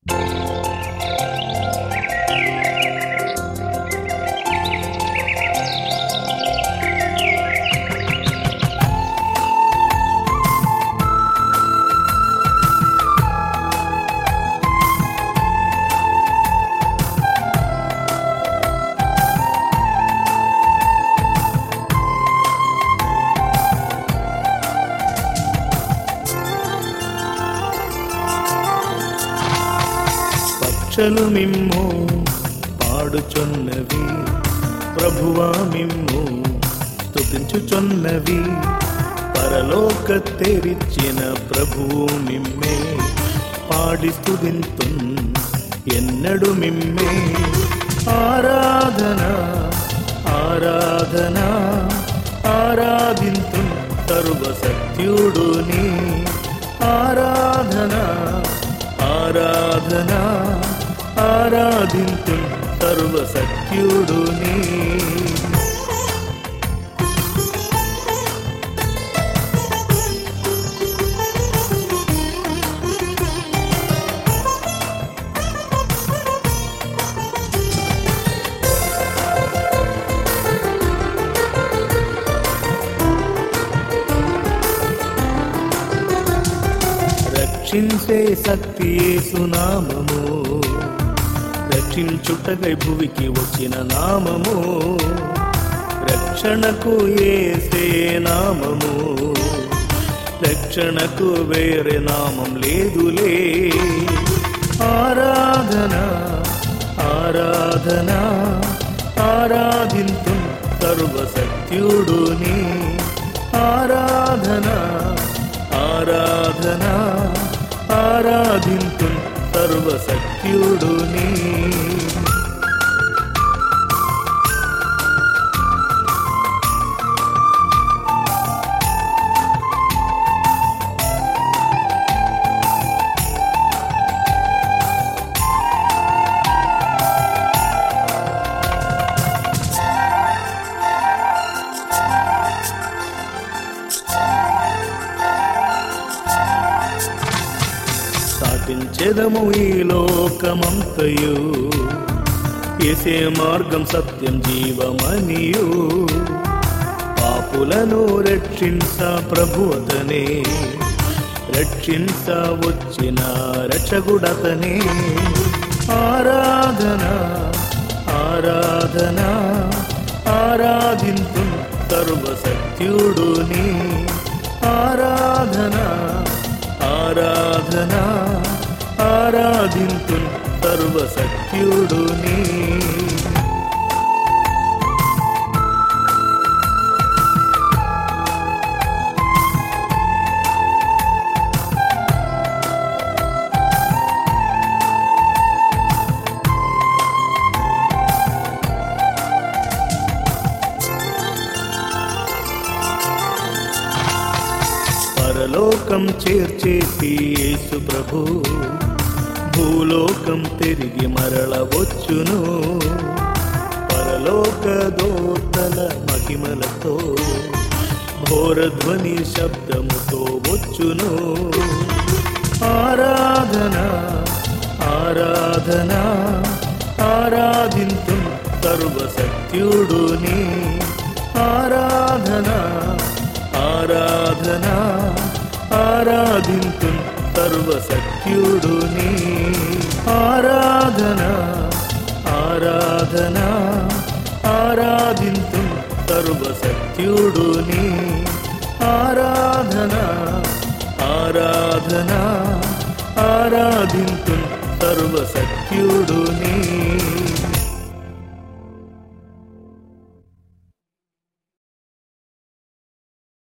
పక్షలు మిమ్ము పాడుచున్నవి ప్రభువా మిమ్ము స్తుతించుచున్నవి పరలోక తెరిచిన ప్రభువు మిమ్మే పాడి స్తుతింతున్ ఎన్నడు మిమ్మే ఆరాధన ఆరాధన ఆరాధింతు సర్వసత్యుడుని ఆరాధన ఆరాధన ఆరాధింతు సర్వసత్యుడుని రక్షించే శక్తి సునామము రక్షించుటకై భువికి వచ్చిన నామము రక్షణకు ఏసే నామము రక్షణకు వేరే నామం లేదులే ఆరాధన ఆరాధన ఆరాధింతు సర్వసత్యుడుని ఆరాధన ఆరాధన ఆరాధింతు సర్వసత్యుడుని సాటించెదము ఈ లోకమంతయు ఎసే మార్గం సత్యం జీవమనియు పాపులను రక్షించ ప్రభువతనే రక్షించ వచ్చిన రక్షగుడతనే ఆరాధన ఆరాధన ఆరాధింతు సర్వసత్యుడుని ఆరాధన ఆరాధన ఆరాధింతు సర్వసత్యుడుని పరలోకం చేర్చేసి యేసు ప్రభు భూలోకం తిరిగి మరల వచ్చును పరలోక దోతల మహిమలతో ఘోరధ్వని శబ్దముతో వచ్చును ఆరాధన ఆరాధన ఆరాధింతు సర్వసత్యుడుని ఆరాధన ఆరాధన ఆరాధింతు సర్వసత్యుడుని ఆరాధన ఆరాధన ఆరాధింతు సర్వసత్యుడుని ఆరాధన ఆరాధన ఆరాధింతు సర్వసత్యుడుని